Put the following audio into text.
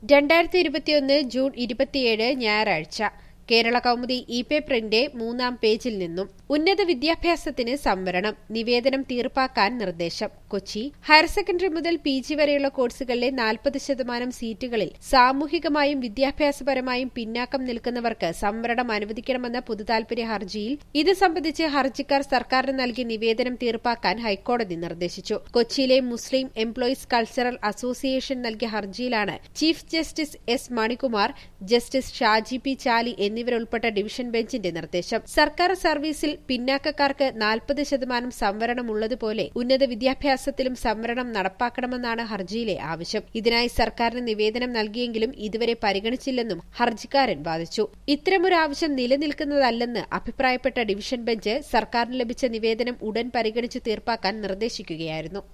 രണ്ടായിരത്തി ഇരുപത്തിയൊന്ന് ജൂൺ ഇരുപത്തിയേഴ് ഞായറാഴ്ച കേരള കൗമുദി ഇ പേപ്പറിന്റെ മൂന്നാം പേജിൽ നിന്നും ഉന്നത വിദ്യാഭ്യാസത്തിന് സംവരണം നിവേദനം തീർപ്പാക്കാൻ നിർദ്ദേശം കൊച്ചി ഹയർ സെക്കൻഡറി മുതൽ പി ജി വരെയുള്ള കോഴ്സുകളിലെ നാൽപ്പത് ശതമാനം സീറ്റുകളിൽ സാമൂഹികമായും വിദ്യാഭ്യാസപരമായും പിന്നാക്കം നിൽക്കുന്നവർക്ക് സംവരണം അനുവദിക്കണമെന്ന പൊതുതാൽപര്യ ഹർജിയിൽ ഇത് സംബന്ധിച്ച് ഹർജിക്കാർ സർക്കാരിന് നൽകിയ നിവേദനം തീർപ്പാക്കാൻ ഹൈക്കോടതി നിർദ്ദേശിച്ചു കൊച്ചിയിലെ മുസ്ലിം എംപ്ലോയീസ് കൾച്ചറൽ അസോസിയേഷൻ നൽകിയ ഹർജിയിലാണ് chief justice S Manikumar justice Shaji P Chaly എന്നിവരുൾപ്പെട്ട ഡിവിഷൻ ബെഞ്ചിന്റെ നിർദ്ദേശം സർക്കാർ സർവീസിൽ പിന്നാക്കക്കാർക്ക് നാൽപ്പത് ശതമാനം സംവരണം ഉള്ളതുപോലെ ഉന്നത വിദ്യാഭ്യാസത്തിലും സംവരണം നടപ്പാക്കണമെന്നാണ് ഹർജിയിലെ ആവശ്യം ഇതിനായി സർക്കാരിന് നിവേദനം നൽകിയെങ്കിലും ഇതുവരെ പരിഗണിച്ചില്ലെന്നും ഹർജിക്കാരൻ വാദിച്ചു ഇത്തരമൊരു ആവശ്യം നിലനിൽക്കുന്നതല്ലെന്ന് അഭിപ്രായപ്പെട്ട ഡിവിഷൻ ബെഞ്ച് സർക്കാരിന് ലഭിച്ച നിവേദനം ഉടൻ പരിഗണിച്ച് തീർപ്പാക്കാൻ നിർദ്ദേശിക്കുകയായിരുന്നു